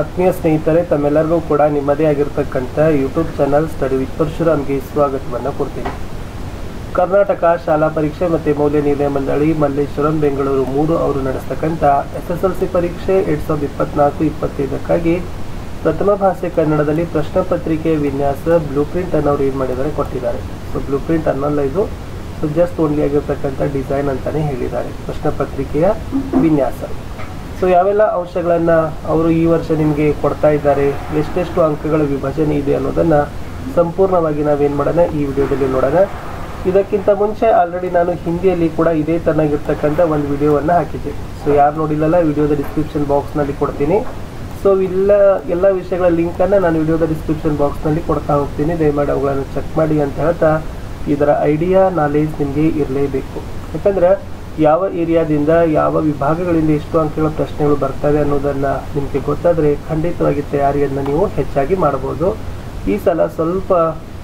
ಆತ್ಮೀಯ ಸ್ನೇಹಿತರೆ ತಮ್ಮೆಲ್ಲರಿಗೂ ಕೂಡ ನಿಮ್ಮದೇ ಆಗಿರ್ತಕ್ಕಂಥ ಯೂಟ್ಯೂಬ್ ಚಾನಲ್ ಸ್ಟಡಿ ವಿತ್ ಪರಶುರಾಮ್ಗೆ ಸ್ವಾಗತವನ್ನು ಕೊಡ್ತೀನಿ ಕರ್ನಾಟಕ ಶಾಲಾ ಪರೀಕ್ಷೆ ಮತ್ತು ಮೌಲ್ಯ ನಿರ್ಣಯ ಮಂಡಳಿ ಮಲ್ಲೇಶ್ವರಂ ಬೆಂಗಳೂರು ಮೂರು ಅವರು ನಡೆಸ್ತಕ್ಕಂಥ ಎಸ್ ಎಸ್ ಎಲ್ ಸಿ ಪರೀಕ್ಷೆ ಎರಡು ಸಾವಿರದ ಇಪ್ಪತ್ನಾಲ್ಕು ಇಪ್ಪತ್ತೈದಕ್ಕಾಗಿ ಪ್ರಥಮ ಭಾಷೆ ಕನ್ನಡದಲ್ಲಿ ಪ್ರಶ್ನೆ ಪತ್ರಿಕೆಯ ವಿನ್ಯಾಸ ಬ್ಲೂ ಪ್ರಿಂಟ್ ಅನ್ನು ಅವ್ರು ಏನು ಮಾಡಿದ್ದಾರೆ ಕೊಟ್ಟಿದ್ದಾರೆ ಸೊ ಬ್ಲೂ ಪ್ರಿಂಟ್ ಅನ್ನಲ್ಲ ಇದು ಸೊ ಜಸ್ಟ್ ಓನ್ಲಿ ಆಗಿರ್ತಕ್ಕಂಥ ಡಿಸೈನ್ ಅಂತಾನೆ ಹೇಳಿದ್ದಾರೆ ಪ್ರಶ್ನೆ ಪತ್ರಿಕೆಯ ವಿನ್ಯಾಸ ಸೊ ಯಾವೆಲ್ಲ ಅಂಶಗಳನ್ನು ಅವರು ಈ ವರ್ಷ ನಿಮಗೆ ಕೊಡ್ತಾ ಇದ್ದಾರೆ ಎಷ್ಟೆಷ್ಟು ಅಂಕಗಳ ವಿಭಜನೆ ಇದೆ ಅನ್ನೋದನ್ನು ಸಂಪೂರ್ಣವಾಗಿ ನಾವೇನು ಮಾಡೋಣ ಈ ವಿಡಿಯೋದಲ್ಲಿ ನೋಡೋಣ ಇದಕ್ಕಿಂತ ಮುಂಚೆ ಆಲ್ರೆಡಿ ನಾನು ಹಿಂದಿಯಲ್ಲಿ ಕೂಡ ಇದೇ ತನ್ನಾಗಿರ್ತಕ್ಕಂಥ ಒಂದು ವಿಡಿಯೋವನ್ನು ಹಾಕಿದ್ದೆ ಸೊ ಯಾರು ನೋಡಿಲ್ಲಲ್ಲ ವಿಡಿಯೋದ ಡಿಸ್ಕ್ರಿಪ್ಷನ್ ಬಾಕ್ಸ್ನಲ್ಲಿ ಕೊಡ್ತೀನಿ ಸೊ ಇಲ್ಲ ಎಲ್ಲ ವಿಷಯಗಳ ಲಿಂಕನ್ನು ನಾನು ವಿಡಿಯೋದ ಡಿಸ್ಕ್ರಿಪ್ಷನ್ ಬಾಕ್ಸ್ನಲ್ಲಿ ಕೊಡ್ತಾ ಹೋಗ್ತೀನಿ ದಯಮಾಡಿ ಅವುಗಳನ್ನು ಚೆಕ್ ಮಾಡಿ ಅಂತ ಹೇಳ್ತಾ ಇದರ ಐಡಿಯಾ ನಾಲೆಜ್ ನಿಮಗೆ ಇರಲೇಬೇಕು ಯಾಕಂದ್ರೆ ಯಾವ ಏರಿಯಾದಿಂದ ಯಾವ ವಿಭಾಗಗಳಿಂದ ಎಷ್ಟು ಅಂಕಗಳ ಪ್ರಶ್ನೆಗಳು ಬರ್ತವೆ ಅನ್ನೋದನ್ನು ನಿಮಗೆ ಗೊತ್ತಾದರೆ ಖಂಡಿತವಾಗಿ ತಯಾರಿಯನ್ನು ನೀವು ಹೆಚ್ಚಾಗಿ ಮಾಡಬಹುದು ಈ ಸಲ ಸ್ವಲ್ಪ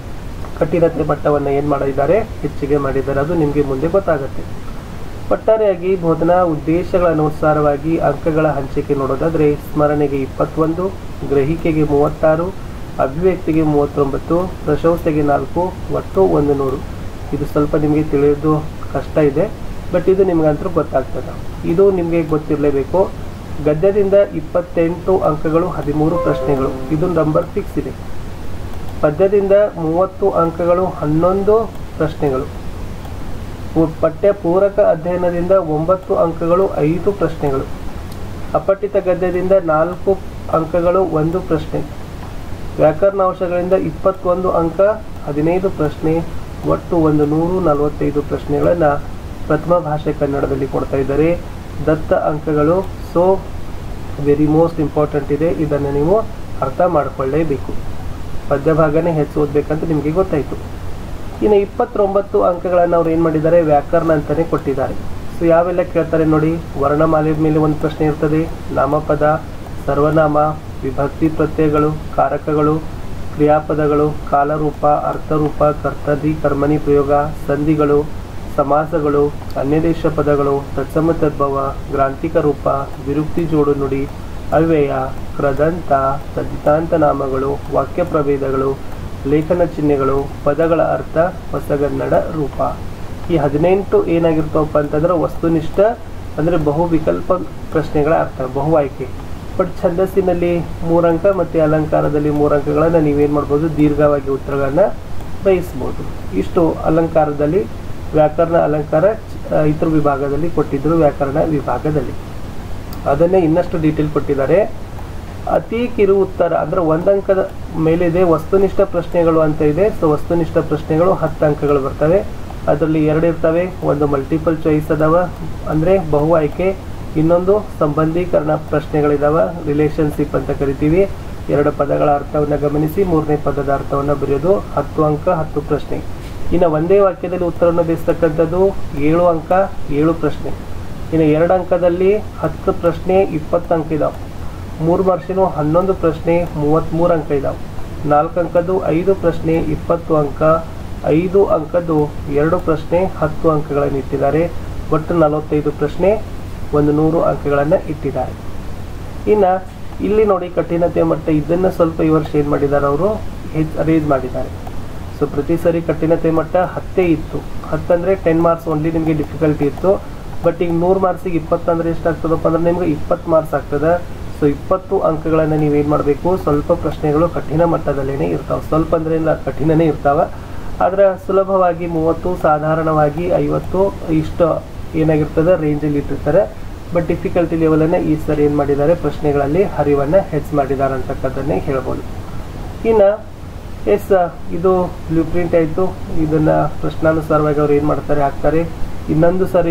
ಕಠಿಣತೆ ಮಟ್ಟವನ್ನು ಏನು ಮಾಡಿದ್ದಾರೆ ಹೆಚ್ಚಿಗೆ ಮಾಡಿದ್ದಾರೆ ಅದು ನಿಮಗೆ ಮುಂದೆ ಗೊತ್ತಾಗುತ್ತೆ ಒಟ್ಟಾರೆಯಾಗಿ ಬೋಧನಾ ಉದ್ದೇಶಗಳ ಅನುಸಾರವಾಗಿ ಅಂಕಗಳ ಹಂಚಿಕೆ ನೋಡೋದಾದರೆ ಸ್ಮರಣೆಗೆ ಇಪ್ಪತ್ತೊಂದು ಗ್ರಹಿಕೆಗೆ ಮೂವತ್ತಾರು ಅಭಿವ್ಯಕ್ತಿಗೆ ಮೂವತ್ತೊಂಬತ್ತು ಪ್ರಶಂಸೆಗೆ ನಾಲ್ಕು ಒಟ್ಟು ಒಂದು ನೂರು ಇದು ಸ್ವಲ್ಪ ನಿಮಗೆ ತಿಳಿಯೋದು ಕಷ್ಟ ಇದೆ ಬಟ್ ಇದು ನಿಮಗಂತೂ ಗೊತ್ತಾಗ್ತದೆ ಇದು ನಿಮಗೆ ಗೊತ್ತಿರಲೇಬೇಕು ಗದ್ಯದಿಂದ ಇಪ್ಪತ್ತೆಂಟು ಅಂಕಗಳು ಹದಿಮೂರು ಪ್ರಶ್ನೆಗಳು ಇದು ನಂಬರ್ ಫಿಕ್ಸ್ ಇದೆ ಪದ್ಯದಿಂದ ಮೂವತ್ತು ಅಂಕಗಳು ಹನ್ನೊಂದು ಪ್ರಶ್ನೆಗಳು ಪು- ಪಠ್ಯ ಪೂರಕ ಅಧ್ಯಯನದಿಂದ ಒಂಬತ್ತು ಅಂಕಗಳು ಐದು ಪ್ರಶ್ನೆಗಳು ಅಪಠಿತ ಗದ್ಯದಿಂದ ನಾಲ್ಕು ಅಂಕಗಳು ಒಂದು ಪ್ರಶ್ನೆ ವ್ಯಾಕರಣಾಂಶಗಳಿಂದ ಇಪ್ಪತ್ತೊಂದು ಅಂಕ ಹದಿನೈದು ಪ್ರಶ್ನೆ ಒಟ್ಟು ಒಂದು ನೂರು ನಲವತ್ತೈದು ಪ್ರಶ್ನೆಗಳನ್ನು ಪ್ರಥಮ ಭಾಷೆ ಕನ್ನಡದಲ್ಲಿ ಕೊಡ್ತಾ ಇದ್ದಾರೆ ದತ್ತ ಅಂಕಗಳು ಸೊ ವೆರಿ ಮೋಸ್ಟ್ ಇಂಪಾರ್ಟೆಂಟ್ ಇದೆ ಇದನ್ನು ನೀವು ಅರ್ಥ ಮಾಡಿಕೊಳ್ಳೇಬೇಕು ಪದ್ಯ ಭಾಗನೇ ಹೆಚ್ಚು ಓದಬೇಕಂತ ನಿಮಗೆ ಗೊತ್ತಾಯಿತು ಇನ್ನು ಇಪ್ಪತ್ತೊಂಬತ್ತು ಅಂಕಗಳನ್ನು ಅವ್ರು ಏನು ಮಾಡಿದ್ದಾರೆ ವ್ಯಾಕರಣ ಅಂತಲೇ ಕೊಟ್ಟಿದ್ದಾರೆ ಸೊ ಯಾವೆಲ್ಲ ಕೇಳ್ತಾರೆ ನೋಡಿ ವರ್ಣಮಾಲೆ ಮೇಲೆ ಒಂದು ಪ್ರಶ್ನೆ ಇರ್ತದೆ ನಾಮಪದ ಸರ್ವನಾಮ ವಿಭಕ್ತಿ ಪ್ರತ್ಯಯಗಳು ಕಾರಕಗಳು ಕ್ರಿಯಾಪದಗಳು ಕಾಲರೂಪ ಅರ್ಥರೂಪ ಕರ್ತರಿ ಕರ್ಮಣಿ ಪ್ರಯೋಗ ಸಂಧಿಗಳು ಸಮಾಸಗಳು ಅನ್ಯದೇಶ ಪದಗಳು ತತ್ಸಮ ತದ್ಭವ ಗ್ರಾಂಥಿಕ ರೂಪ ವಿರುಕ್ತಿ ಜೋಡು ನುಡಿ ಅವ್ಯಯ ಕ್ರದಂತ ತದ್ದಿತಾಂತ ನಾಮಗಳು ವಾಕ್ಯ ಪ್ರಭೇದಗಳು ಲೇಖನ ಚಿಹ್ನೆಗಳು ಪದಗಳ ಅರ್ಥ ಹೊಸಗನ್ನಡ ರೂಪ ಈ ಹದಿನೆಂಟು ಏನಾಗಿರ್ತಾವಪ್ಪ ಅಂತಂದ್ರೆ ವಸ್ತುನಿಷ್ಠ ಅಂದರೆ ಬಹು ವಿಕಲ್ಪ ಪ್ರಶ್ನೆಗಳ ಅರ್ಥ ಬಹು ಆಯ್ಕೆ ಬಟ್ ಛಂದಸ್ಸಿನಲ್ಲಿ ಮೂರಂಕ ಮತ್ತು ಅಲಂಕಾರದಲ್ಲಿ ಮೂರಂಕಗಳನ್ನು ನೀವೇನು ಮಾಡ್ಬೋದು ದೀರ್ಘವಾಗಿ ಉತ್ತರಗಳನ್ನು ಬಯಸ್ಬೋದು ಇಷ್ಟು ಅಲಂಕಾರದಲ್ಲಿ ವ್ಯಾಕರಣ ಅಲಂಕಾರ ಆ, ಇತರ ವಿಭಾಗದಲ್ಲಿ ಕೊಟ್ಟಿದ್ದರು ವ್ಯಾಕರಣ ವಿಭಾಗದಲ್ಲಿ ಅದನ್ನೇ ಇನ್ನಷ್ಟು ಡೀಟೇಲ್ ಕೊಟ್ಟಿದ್ದಾರೆ ಅತಿ ಕಿರು ಉತ್ತರ ಅಂದ್ರೆ ಒಂದಂಕದ ಮೇಲಿದೆ ವಸ್ತುನಿಷ್ಠ ಪ್ರಶ್ನೆಗಳು ಅಂತ ಇದೆ ಸೊ ವಸ್ತುನಿಷ್ಠ ಪ್ರಶ್ನೆಗಳು ಹತ್ತು ಅಂಕಗಳು ಬರ್ತವೆ ಅದರಲ್ಲಿ ಎರಡು ಇರ್ತವೆ ಒಂದು ಮಲ್ಟಿಪಲ್ ಚಾಯ್ಸ್ ಅದಾವ ಅಂದ್ರೆ ಬಹು ಆಯ್ಕೆ ಇನ್ನೊಂದು ಸಂಬಂಧೀಕರಣ ಪ್ರಶ್ನೆಗಳಿದಾವ ರಿಲೇಶನ್ಶಿಪ್ ಅಂತ ಕರಿತೀವಿ ಎರಡು ಪದಗಳ ಅರ್ಥವನ್ನು ಗಮನಿಸಿ ಮೂರನೇ ಪದದ ಅರ್ಥವನ್ನು ಬರೆಯೋದು ಹತ್ತು ಅಂಕ ಹತ್ತು ಪ್ರಶ್ನೆ ಇನ್ನು ಒಂದೇ ವಾಕ್ಯದಲ್ಲಿ ಉತ್ತರವನ್ನು ಬೇಯಿಸ್ತಕ್ಕಂಥದ್ದು ಏಳು ಅಂಕ ಏಳು ಪ್ರಶ್ನೆ ಇನ್ನು ಎರಡು ಅಂಕದಲ್ಲಿ ಹತ್ತು ಪ್ರಶ್ನೆ ಇಪ್ಪತ್ತು ಅಂಕ ಇದಾವೆ ಮೂರು ಮಾರ್ಕ್ಸಿನ ಹನ್ನೊಂದು ಪ್ರಶ್ನೆ ಮೂವತ್ತ್ಮೂರು ಅಂಕ ಇದಾವೆ ನಾಲ್ಕು ಅಂಕದ್ದು ಐದು ಪ್ರಶ್ನೆ ಇಪ್ಪತ್ತು ಅಂಕ ಐದು ಅಂಕದ್ದು ಎರಡು ಪ್ರಶ್ನೆ ಹತ್ತು ಅಂಕಗಳನ್ನು ಇಟ್ಟಿದ್ದಾರೆ ಒಟ್ಟು ನಲವತ್ತೈದು ಪ್ರಶ್ನೆ ಒಂದು ನೂರು ಅಂಕಗಳನ್ನು ಇಟ್ಟಿದ್ದಾರೆ ಇನ್ನು ಇಲ್ಲಿ ನೋಡಿ ಕಠಿಣತೆ ಮಟ್ಟ ಇದನ್ನು ಸ್ವಲ್ಪ ಈ ವರ್ಷ ಏನು ಮಾಡಿದ್ದಾರೆ ಅವರು ಹೆಚ್ಚು ರೇಜ್ ಮಾಡಿದ್ದಾರೆ ಸೊ ಪ್ರತಿ ಸರಿ ಕಠಿಣತೆ ಮಟ್ಟ ಹತ್ತೇ ಇತ್ತು ಹತ್ತಂದರೆ ಟೆನ್ ಮಾರ್ಕ್ಸ್ ಓನ್ಲಿ ನಿಮಗೆ ಡಿಫಿಕಲ್ಟಿ ಇತ್ತು ಬಟ್ ಈಗ ನೂರು ಮಾರ್ಕ್ಸಿಗೆ ಇಪ್ಪತ್ತಂದ್ರೆ ಎಷ್ಟು ಆಗ್ತದಪ್ಪ ಅಂದ್ರೆ ನಿಮ್ಗೆ ಇಪ್ಪತ್ತು ಮಾರ್ಕ್ಸ್ ಆಗ್ತದೆ ಸೊ ಇಪ್ಪತ್ತು ಅಂಕಗಳನ್ನು ನೀವೇನು ಮಾಡಬೇಕು ಸ್ವಲ್ಪ ಪ್ರಶ್ನೆಗಳು ಕಠಿಣ ಮಟ್ಟದಲ್ಲೇ ಇರ್ತಾವೆ ಸ್ವಲ್ಪ ಅಂದ್ರೆ ಇಲ್ಲ ಕಠಿಣನೇ ಇರ್ತಾವೆ ಆದ್ರೆ ಸುಲಭವಾಗಿ ಮೂವತ್ತು ಸಾಧಾರಣವಾಗಿ ಐವತ್ತು ಇಷ್ಟು ಏನಾಗಿರ್ತದೆ ರೇಂಜಲ್ಲಿ ಇಟ್ಟಿರ್ತಾರೆ ಬಟ್ ಡಿಫಿಕಲ್ಟಿ ಲೆವೆಲನ್ನು ಈ ಸರಿ ಏನು ಮಾಡಿದ್ದಾರೆ ಪ್ರಶ್ನೆಗಳಲ್ಲಿ ಹರಿವನ್ನು ಹೆಚ್ಚು ಮಾಡಿದ್ದಾರೆ ಅಂತಕ್ಕದ್ದನ್ನೇ ಹೇಳ್ಬೋದು ಇನ್ನು ಎಸ್ ಇದು ಬ್ಲೂ ಪ್ರಿಂಟ್ ಆಯಿತು ಇದನ್ನು ಪ್ರಶ್ನಾನುಸಾರವಾಗಿ ಅವ್ರು ಏನು ಮಾಡ್ತಾರೆ ಹಾಕ್ತಾರೆ ಇನ್ನೊಂದು ಸರಿ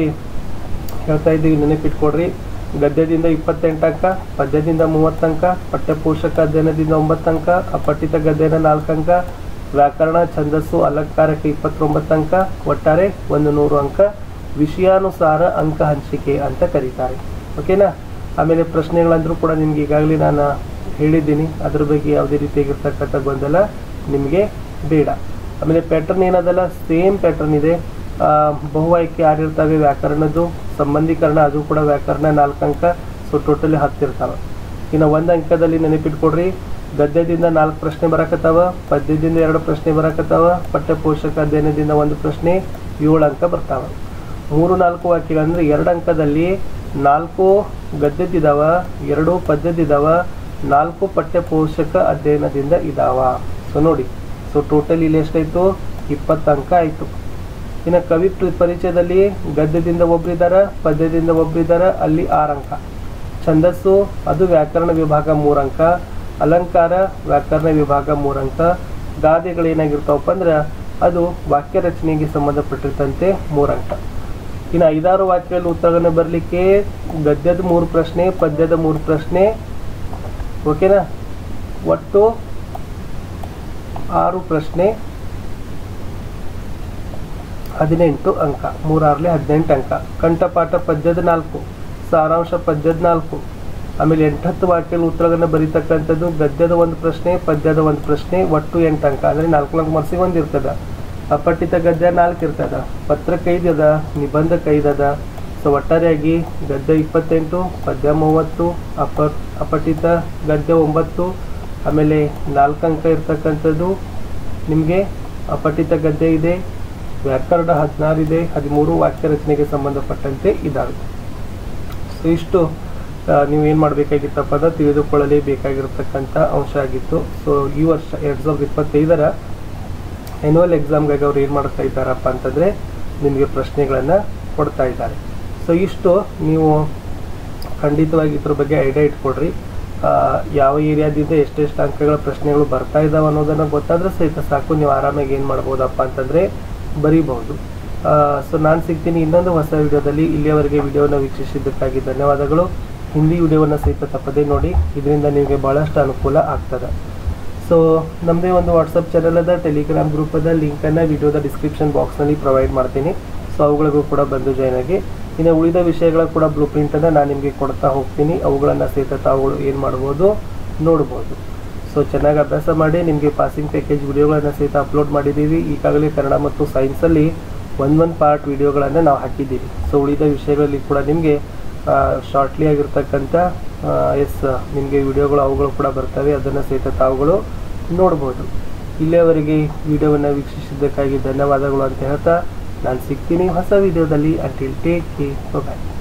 ಹೇಳ್ತಾ ಇದ್ದೀವಿ ನೆನಪಿಟ್ಕೊಡ್ರಿ ಗದ್ಯದಿಂದ ಇಪ್ಪತ್ತೆಂಟು ಅಂಕ ಪದ್ಯದಿಂದ ಮೂವತ್ತು ಅಂಕ ಪಠ್ಯಪೋಷಕ ಅಧ್ಯಯನದಿಂದ ಒಂಬತ್ತು ಅಂಕ ಅಪಠಿತ ಗದ್ಯನ ನಾಲ್ಕು ಅಂಕ ವ್ಯಾಕರಣ ಛಂದಸ್ಸು ಅಲಂಕಾರಕ್ಕೆ ಇಪ್ಪತ್ತೊಂಬತ್ತು ಅಂಕ ಒಟ್ಟಾರೆ ಒಂದು ನೂರು ಅಂಕ ವಿಷಯಾನುಸಾರ ಅಂಕ ಹಂಚಿಕೆ ಅಂತ ಕರೀತಾರೆ ಓಕೆನಾ ಆಮೇಲೆ ಪ್ರಶ್ನೆಗಳಂದ್ರೂ ಕೂಡ ನಿಮ್ಗೆ ಈಗಾಗಲೇ ನಾನು ಹೇಳಿದ್ದೀನಿ ಅದ್ರ ಬಗ್ಗೆ ಯಾವುದೇ ರೀತಿಯಾಗಿರ್ತಕ್ಕಂಥ ಗೊಂದಲ ನಿಮಗೆ ಬೇಡ ಆಮೇಲೆ ಪ್ಯಾಟರ್ನ್ ಏನದಲ್ಲ ಸೇಮ್ ಪ್ಯಾಟರ್ನ್ ಇದೆ ಆ, ಬಹು ಆಯ್ಕೆ ಯಾರಿರ್ತವೆ ವ್ಯಾಕರಣದ್ದು ಸಂಬಂಧೀಕರಣ ಅದು ಕೂಡ ವ್ಯಾಕರಣ ನಾಲ್ಕು ಅಂಕ ಸೊ ಟೋಟಲಿ ಹತ್ತು ಇರ್ತಾವೆ ಇನ್ನು ಒಂದು ಅಂಕದಲ್ಲಿ ನೆನಪಿಟ್ಕೊಡ್ರಿ ಗದ್ಯದಿಂದ ನಾಲ್ಕು ಪ್ರಶ್ನೆ ಬರಕತ್ತಾವ ಪದ್ಯದಿಂದ ಎರಡು ಪ್ರಶ್ನೆ ಬರಕತ್ತಾವ ಪಠ್ಯ ಪೋಷಕ ಅಧ್ಯಯನದಿಂದ ಒಂದು ಪ್ರಶ್ನೆ ಏಳು ಅಂಕ ಬರ್ತಾವ ಮೂರು ನಾಲ್ಕು ವಾಕ್ಯಗಳಂದ್ರೆ ಎರಡು ಅಂಕದಲ್ಲಿ ನಾಲ್ಕು ಗದ್ಯದಿದಾವ ಎರಡು ಪದ್ಯದಿದಾವ ನಾಲ್ಕು ಪಠ್ಯ ಪೋಷಕ ಅಧ್ಯಯನದಿಂದ ಇದಾವ ಸೊ ನೋಡಿ ಸೊ ಟೋಟಲ್ ಇಲ್ಲಿ ಎಷ್ಟಾಯ್ತು ಇಪ್ಪತ್ತು ಅಂಕ ಆಯಿತು ಇನ್ನು ಕವಿ ಪ್ರ- ಪರಿಚಯದಲ್ಲಿ ಗದ್ಯದಿಂದ ಒಬ್ರಿದಾರ ಪದ್ಯದಿಂದ ಒಬ್ರಿದಾರ ಅಲ್ಲಿ ಆರು ಅಂಕ ಛಂದಸ್ಸು ಅದು ವ್ಯಾಕರಣ ವಿಭಾಗ ಮೂರು ಅಂಕ ಅಲಂಕಾರ ವ್ಯಾಕರಣ ವಿಭಾಗ ಮೂರು ಅಂಕ ಗಾದೆಗಳು ಏನಾಗಿರ್ತಾವಪ್ಪ ಅಂದ್ರೆ ಅದು ವಾಕ್ಯ ರಚನೆಗೆ ಸಂಬಂಧಪಟ್ಟಿರ್ತಂತೆ ಮೂರು ಅಂಕ ಇನ್ನು ಐದಾರು ವಾಕ್ಯಗಳಲ್ಲಿ ಉತ್ತರಗಳನ್ನು ಬರಲಿಕ್ಕೆ ಗದ್ಯದ ಮೂರು ಪ್ರಶ್ನೆ ಪದ್ಯದ ಮೂರು ಪ್ರಶ್ನೆ ಓಕೆನಾ ಒಟ್ಟು ಆರು ಪ್ರಶ್ನೆ ಹದಿನೆಂಟು ಅಂಕ ಮೂರಾರ್ಲೆ ಹದಿನೆಂಟು ಅಂಕ ಕಂಠಪಾಠ ಪದ್ಯದ ನಾಲ್ಕು ಸಾರಾಂಶ ಪದ್ಯದ ನಾಲ್ಕು ಆಮೇಲೆ ಎಂಟತ್ತು ವಾಕ್ಯದ ಉತ್ತರಗಳನ್ನು ಬರೀತಕ್ಕಂಥದ್ದು ಗದ್ಯದ ಒಂದು ಪ್ರಶ್ನೆ ಪದ್ಯದ ಒಂದು ಪ್ರಶ್ನೆ ಒಟ್ಟು ಎಂಟು ಅಂಕ ಅಂದರೆ ನಾಲ್ಕು ನಾಲ್ಕು ಮರ್ಸಿಗೆ ಒಂದು ಇರ್ತದ ಅಪಠಿತ ಗದ್ಯ ನಾಲ್ಕು ಇರ್ತದ ಪತ್ರಕ್ಕೆ ಐದು ಅದ ನಿಬಂಧಕ್ಕೆ ಐದು ಅದ ಸೊ ಒಟ್ಟಾರೆಯಾಗಿ ಗದ್ಯ ಇಪ್ಪತ್ತೆಂಟು ಪದ್ಯ ಮೂವತ್ತು ಅಪ ಅಪಠಿತ ಗದ್ಯ ಒಂಬತ್ತು ಆಮೇಲೆ ನಾಲ್ಕು ಅಂಕ ಇರ್ತಕ್ಕಂಥದ್ದು ನಿಮಗೆ ಅಪಠಿತ ಗದ್ಯ ಇದೆ ವ್ಯಾಕರಣ ಹದಿನಾರು ಇದೆ ಹದಿಮೂರು ವಾಕ್ಯ ರಚನೆಗೆ ಸಂಬಂಧಪಟ್ಟಂತೆ ಇದ್ದಾವೆ ಸೊ ಇಷ್ಟು ಆ, ನೀವು ಏನು ಮಾಡಬೇಕಾಗಿತ್ತಪ್ಪ ಅಂದ್ರೆ ತಿಳಿದುಕೊಳ್ಳಲೇಬೇಕಾಗಿರ್ತಕ್ಕಂಥ ಅಂಶ ಆಗಿತ್ತು ಸೊ ಈ ವರ್ಷ ಎರಡು ಸಾವಿರದ ಇಪ್ಪತ್ತೈದರ ಆ್ಯನ್ಯುವಲ್ ಎಕ್ಸಾಮ್ಗಾಗಿ ಅವ್ರು ಏನು ಮಾಡ್ತಾ ಇದ್ದಾರಪ್ಪ ಅಂತಂದರೆ ನಿಮಗೆ ಪ್ರಶ್ನೆಗಳನ್ನು ಕೊಡ್ತಾ ಇದ್ದಾರೆ ಸೊ ಇಷ್ಟು ನೀವು ಖಂಡಿತವಾಗಿ ಇದ್ರ ಬಗ್ಗೆ ಐಡಿಯಾ ಇಟ್ಕೊಡ್ರಿ ಆ, ಯಾವ ಏರಿಯಾದಿಂದ ಎಷ್ಟೆಷ್ಟು ಅಂಕಗಳ ಪ್ರಶ್ನೆಗಳು ಬರ್ತಾ ಇದಾವೆ ಅನ್ನೋದನ್ನು ಗೊತ್ತಾದ್ರೆ ಸಹಿತ ಸಾಕು ನೀವು ಆರಾಮಾಗಿ ಏನು ಮಾಡ್ಬೋದಪ್ಪ ಅಂತಂದರೆ ಬರೀಬಹುದು ಸೊ ನಾನು ಸಿಗ್ತೀನಿ ಇನ್ನೊಂದು ಹೊಸ ವಿಡಿಯೋದಲ್ಲಿ ಇಲ್ಲಿಯವರೆಗೆ ವಿಡಿಯೋನ ವೀಕ್ಷಿಸಿದ್ದಕ್ಕಾಗಿ ಧನ್ಯವಾದಗಳು ಹಿಂದಿ ವಿಡಿಯೋವನ್ನು ಸಹಿತ ತಪ್ಪದೇ ನೋಡಿ ಇದರಿಂದ ನಿಮಗೆ ಭಾಳಷ್ಟು ಅನುಕೂಲ ಆಗ್ತದೆ ಸೊ ನಮ್ಮದೇ ಒಂದು ವಾಟ್ಸಪ್ ಚಾನಲ್ ಅದ ಟೆಲಿಗ್ರಾಮ್ ಗ್ರೂಪ್ ಅದ ಲಿಂಕನ್ನು ವಿಡಿಯೋದ ಡಿಸ್ಕ್ರಿಪ್ಷನ್ ಬಾಕ್ಸ್ನಲ್ಲಿ ಪ್ರೊವೈಡ್ ಮಾಡ್ತೀನಿ ಸೊ ಅವುಗಳಿಗೂ ಕೂಡ ಬಂದು ಜಾಯ್ನ್ ಆಗಿ ಇನ್ನು ಉಳಿದ ವಿಷಯಗಳ ಕೂಡ ಬ್ಲೂ ಪ್ರಿಂಟನ್ನು ನಾನು ನಿಮಗೆ ಕೊಡ್ತಾ ಹೋಗ್ತೀನಿ ಅವುಗಳನ್ನು ಸಹಿತ ತಾವುಗಳು ಏನು ಮಾಡ್ಬೋದು ನೋಡ್ಬೋದು ಸೊ ಚೆನ್ನಾಗಿ ಅಭ್ಯಾಸ ಮಾಡಿ ನಿಮಗೆ ಪಾಸಿಂಗ್ ಪ್ಯಾಕೇಜ್ ವಿಡಿಯೋಗಳನ್ನು ಸಹಿತ ಅಪ್ಲೋಡ್ ಮಾಡಿದ್ದೀವಿ ಈಗಾಗಲೇ ಕನ್ನಡ ಮತ್ತು ಸೈನ್ಸಲ್ಲಿ ಒಂದೊಂದು ಪಾರ್ಟ್ ವಿಡಿಯೋಗಳನ್ನು ನಾವು ಹಾಕಿದ್ದೀವಿ ಸೊ ಉಳಿದ ವಿಷಯಗಳಲ್ಲಿ ಕೂಡ ನಿಮಗೆ ಶಾರ್ಟ್ಲಿ ಆಗಿರ್ತಕ್ಕಂಥ ಎಸ್ ನಿಮಗೆ ವಿಡಿಯೋಗಳು ಅವುಗಳು ಕೂಡ ಬರ್ತವೆ ಅದನ್ನು ಸಹಿತ ತಾವುಗಳು ನೋಡ್ಬೋದು ಇಲ್ಲಿಯವರೆಗೆ ವಿಡಿಯೋವನ್ನು ವೀಕ್ಷಿಸಿದ್ದಕ್ಕಾಗಿ ಧನ್ಯವಾದಗಳು ಅಂತ ಹೇಳ್ತಾ ನಾನು ಸಿಗ್ತೀನಿ ಹೊಸ ವಿಡಿಯೋದಲ್ಲಿ ಅಂಟಿಲ್ ಟೇಕ್ ಕೇ ಬಾಯ್